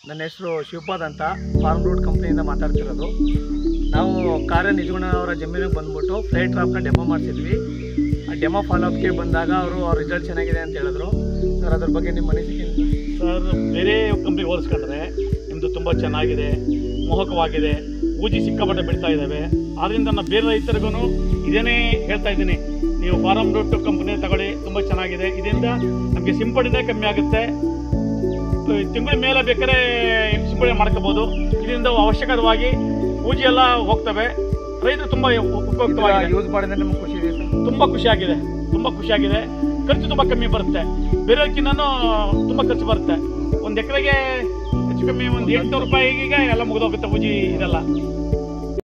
ನನ್ನ ಹೆಸರು ಶಿವಪಾದ್ ಅಂತ ಫಾರ್ಮ್ ರೂಟ್ ಕಂಪ್ನಿಯಿಂದ ಮಾತಾಡ್ತಿರೋದು ನಾವು ಕಾರ್ಯ ನಿಜಗುಣ ಅವರ ಜಮೀನಿಗೆ ಬಂದ್ಬಿಟ್ಟು ಫ್ಲೈ ಟ್ರಾಪ್ನ ಡೆಮೋ ಮಾಡಿಸಿದ್ವಿ ಆ ಡೆಮೋ ಫಾಲೋಅಪ್ಗೆ ಬಂದಾಗ ಅವರು ಅವ್ರ ರಿಸಲ್ಟ್ ಚೆನ್ನಾಗಿದೆ ಅಂತ ಹೇಳಿದ್ರು ಸರ್ ಅದ್ರ ಬಗ್ಗೆ ನಿಮ್ಮ ಅನಿಸಿಕೆ ಏನು? ಸರ್ ಬೇರೆ ಕಂಪ್ನಿಗೆ ಹೋಲಿಸ್ಕೊಂಡ್ರೆ ನಿಮ್ಮದು ತುಂಬ ಚೆನ್ನಾಗಿದೆ ಮೋಹಕವಾಗಿದೆ ಊಜಿ ಸಿಕ್ಕಾಪಟ್ಟೆ ಬೆಳೀತಾ ಇದ್ದಾವೆ ಆದ್ದರಿಂದ ನಾನು ಬೇರೆ ರೈತರಿಗೂ ಇದೇನೇ ಹೇಳ್ತಾ ಇದ್ದೀನಿ ನೀವು ಫಾರಮ್ ರೂಟ್ ಕಂಪ್ನಿ ತಗೊಳ್ಳಿ ತುಂಬ ಚೆನ್ನಾಗಿದೆ ಇದರಿಂದ ನಮಗೆ ಸಿಂಪಡಣೆ ಕಮ್ಮಿ ಆಗುತ್ತೆ ತಿಂಗಳ ಮೇಲೆ ಬೇಕಾದ್ರೆ ಸಿಂಪಡಣೆ ಮಾಡ್ಕೋಬೋದು ಇದರಿಂದ ಅವಶ್ಯಕವಾಗಿ ಊಜಿ ಎಲ್ಲ ಹೋಗ್ತವೆ ರೈತರು ತುಂಬ ಉಪಯುಕ್ತವಾಗಿದೆ ಯೂಸ್ ಮಾಡಿದ್ರೆ ನಿಮ್ಗೆ ಖುಷಿ ಇದೆ ಸರ್ ತುಂಬ ಖುಷಿಯಾಗಿದೆ ತುಂಬ ಖುಷಿಯಾಗಿದೆ ಖರ್ಚು ತುಂಬ ಕಮ್ಮಿ ಬರುತ್ತೆ ಬೇರೆಯವ್ರಿಗಿನ್ನೂ ತುಂಬ ಖರ್ಚು ಬರುತ್ತೆ ಒಂದು ಎಕರೆಗೆ ಹೆಚ್ಚು ಕಮ್ಮಿ ಒಂದು ಎಂಟುನೂರು ರೂಪಾಯಿಗೆ ಎಲ್ಲ ಮುಗಿದೋಗುತ್ತೆ ಪೂಜಿ ಇದೆಲ್ಲ